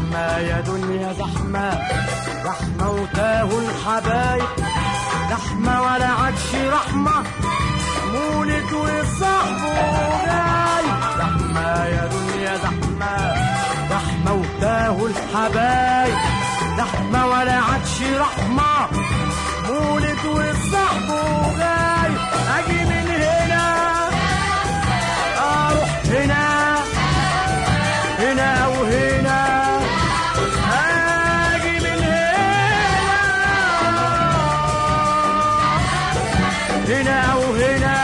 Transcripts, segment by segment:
زحمة يا دنيا زحمة زحمة وتاه الحبايب زحمة ولا عادش رحمة مولد وصاحبه جاي زحمة يا دنيا زحمة زحمة وتاه الحبايب زحمة ولا عادش رحمة مولد وصاحبه جاي أجي من هنا أروح هنا هنا وهنا أجي من هنا هنا وهنا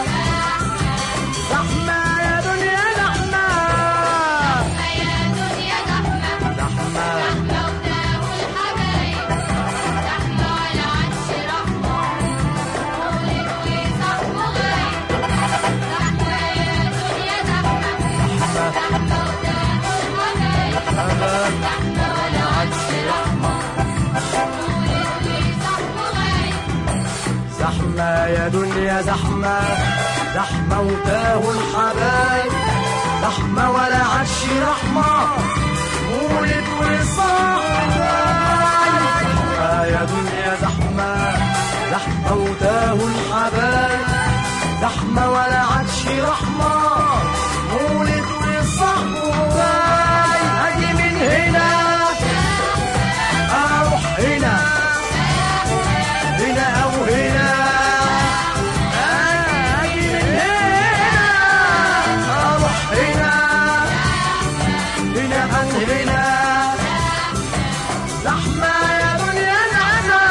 زحمة يا دنيا زحمة يا دنيا زحمة زحمة زحمة وتاه الحبايب زحمة ولا عادش رحمة مولد وصاحبه غايب زحمة يا دنيا زحمة زحمة وتاه الحبايب زحمة ولا عادش رحمة مولد وصاحبه غايب زحمة يا دنيا زحمة زحمة وتاه الحبايب زحمة ولا عادش رحمة مولد وصاحب زحمة يا دنيا زحمة زحمة وتاه الحبايب زحمة ولا عادش رحمة مولد وصاحب أجي من هنا أروح هنا هنا أو هنا أجي من هنا أروح هنا هنا أو هنا زحمة يا دنيا زحمة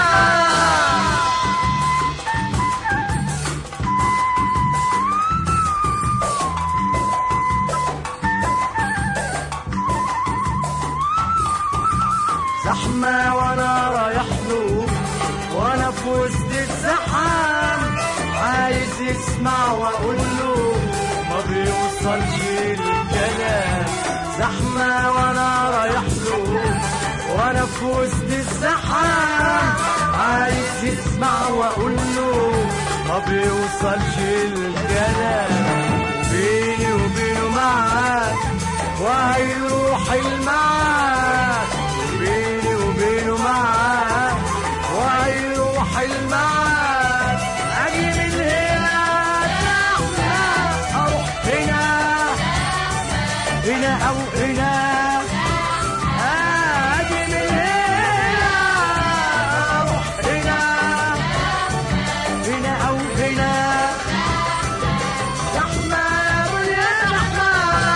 زحمة وانا رايح له وانا في وسط الزحام عايز يسمع واقول له ما بيوصلش الكلام زحمة وانا رايح له وانا في وسط الزحام عايز يسمع واقول له ما بيوصلش الكلام بيني وبينه معاك وهيروح المعاك بيني وبينه معاك وهيروح المعاك اجي من هنا اروح هنا هنا او هنا اجي من هنا اروح هنا هنا او هنا زحمه يا دنيا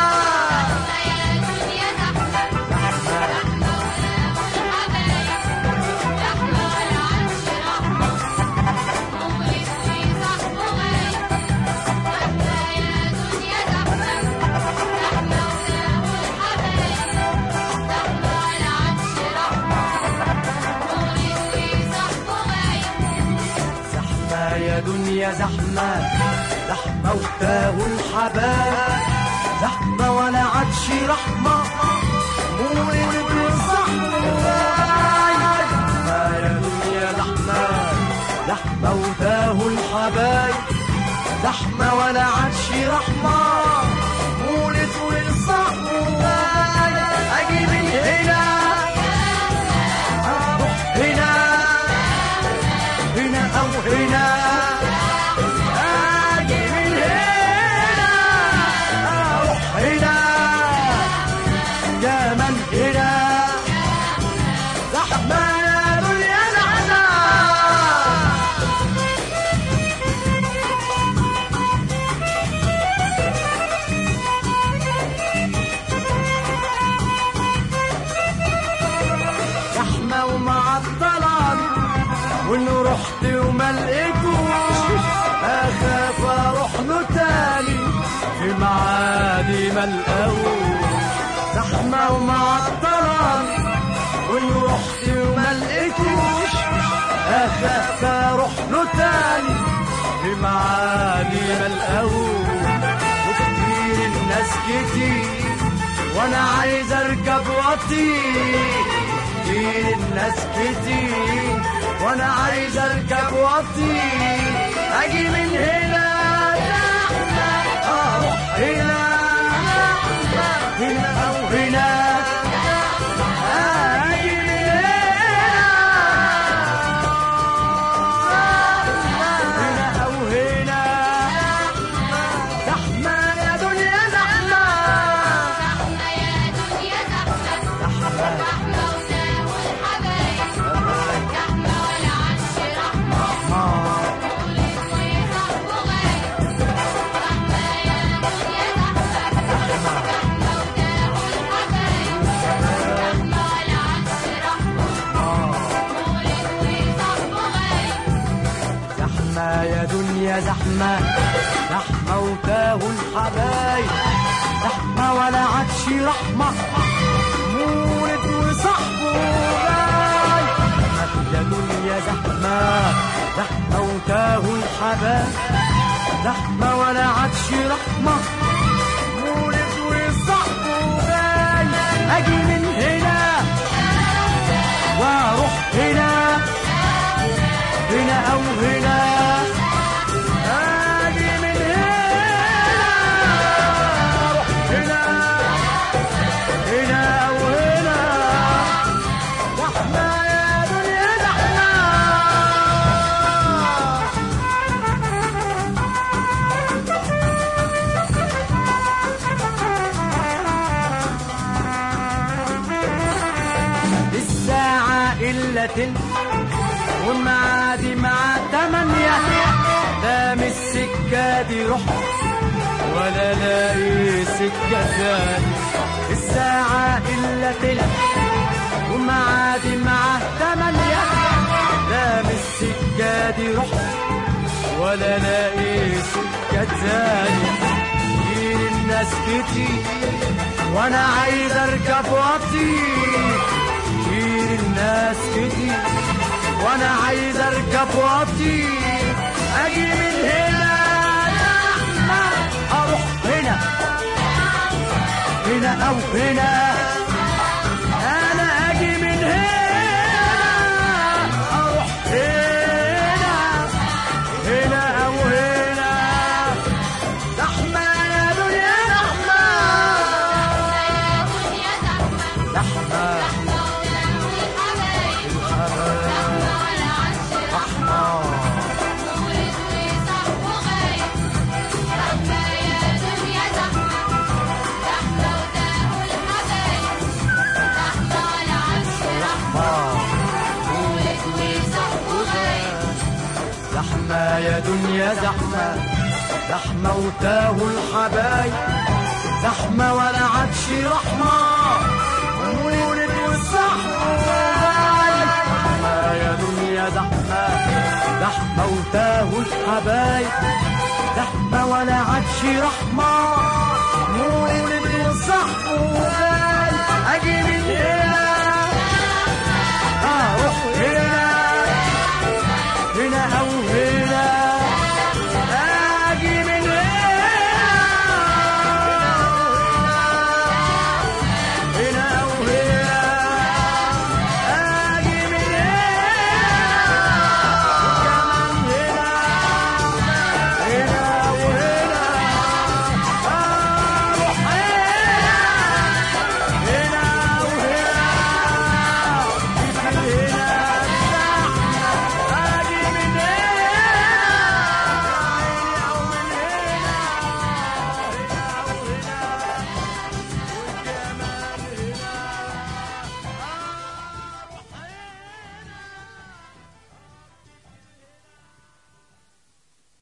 زحمه يا دنيا زحمة زحمة وتاه الحبايب زحمة ولا عادش رحمة مولد وصاحبه غايب زحمة يا دنيا زحمة زحمة وتاه الحبايب زحمة ولا عادش رحمة مولد وصاحبه غايب زحمة يا دنيا زحمة زحمة وتاه الحباب زحمة ولا عادش رحمة مولد وصحبة زحمة يا دنيا زحمة زحمة وتاه الحبايب زحمة ولا عادش رحمة مولد وصحبة أجي من هنا أروح هنا هنا أو هنا أجي من هنا أروح هنا كمان هنا زحمة يا دنيا زحمة زحمة ومعطلة وإن رحت وما لقيتوش أخاف أروح له تاني في معادي ما القوش زحمة ومعطلة وإن رحت وما لقيتوش أخاف أروح له تاني في معادي ما القوش وكتير الناس كتير وانا عايز اركب واطير كتير الناس كتير وانا عايز اركب واطير اجي من هنا اروح هنا هنا او هنا زحمة وتاهوا الحبايب زحمة ولا عادش رحمة مولد ويصاحبوا غايب زحمة يا دنيا زحمة زحمة وتاهوا الحبايب زحمة ولا عادش رحمة مولد ويصاحبوا غايب زحمة يا دنيا زحمة زحمة وتاهوا الحبايب زحمة ولا عادش رحمة مولد وصاحبه غاي زحمة يا دنيا زحمة زحمة وتاهوا الحبايب زحمة ولا عادش رحمة مولد وصاحبه غاي أجي من هنا وأروح هنا هنا أو هنا أجي من هنا أروح هنا هنا أو هنا زحمة يا دنيا زحمة الساعة إلا تلت والمعادي مع تمانية لا من السكة دي رحت ولا لاقي سكة تاني الساعة إلا تلت ومعادي مع تمانية لا من السكة دي رحت ولا لاقي سكة تاني كتير الناس كتير وانا عايز اركب واطير كتير الناس كتير وانا عايز اركب واطير اجي من هنا زحمة اروح هنا هنا او هنا انا اجي من هنا اروح هنا هنا او هنا زحمة يا دنيا زحمة يا دنيا زحمة زحمة زحمة وتاهوا الحبايب الحبايب زحمة ولا عادش رحمة مولد ويصاحبوا غايب زحمة يا دنيا زحمة زحمة وتاهوا الحبايب زحمة ولا عادش رحمة مولد ويصاحبوا غايب زحمة يا دنيا زحمة زحمة وتاهوا الحبايب زحمة ولا عادش رحمة مولد والصحب زحمة يا دنيا زحمة زحمة وتاهوا الحبايب زحمة ولا عادش رحمة مولد والصحب أجي من هنا